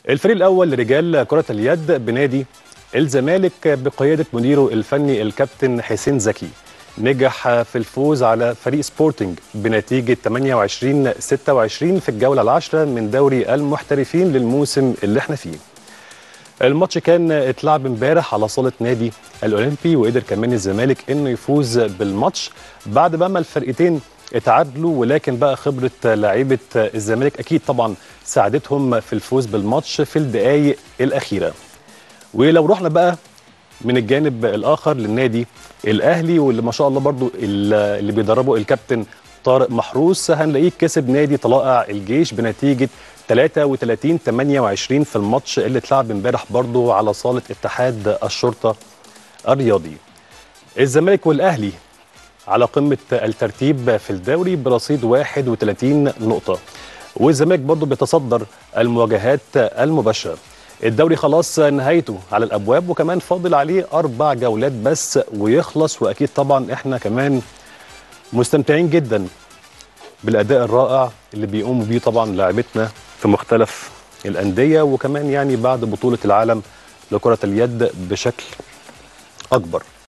الفريق الاول لرجال كره اليد بنادي الزمالك بقياده مديره الفني الكابتن حسين زكي نجح في الفوز على فريق سبورتنج بنتيجه 28 26 في الجوله العاشره من دوري المحترفين للموسم اللي احنا فيه الماتش كان اتلعب امبارح على صاله نادي الاولمبي وقدر كمان الزمالك انه يفوز بالماتش بعد بقى ما الفرقتين اتعادلوا ولكن بقى خبره لعيبه الزمالك اكيد طبعا ساعدتهم في الفوز بالماتش في الدقائق الاخيره ولو رحنا بقى من الجانب الاخر للنادي الاهلي واللي ما شاء الله برضو اللي بيدربه الكابتن طارق محروس هنلاقيه كسب نادي طلائع الجيش بنتيجه 33 28 في الماتش اللي اتلعب امبارح برضو على صاله اتحاد الشرطه الرياضي. الزمالك والاهلي على قمه الترتيب في الدوري برصيد 31 نقطه. والزمالك برضو بيتصدر المواجهات المباشره. الدوري خلاص نهايته على الابواب وكمان فاضل عليه اربع جولات بس ويخلص واكيد طبعا احنا كمان مستمتعين جدا بالاداء الرائع اللي بيقوموا بيه طبعا لاعبتنا في مختلف الانديه وكمان يعني بعد بطوله العالم لكره اليد بشكل اكبر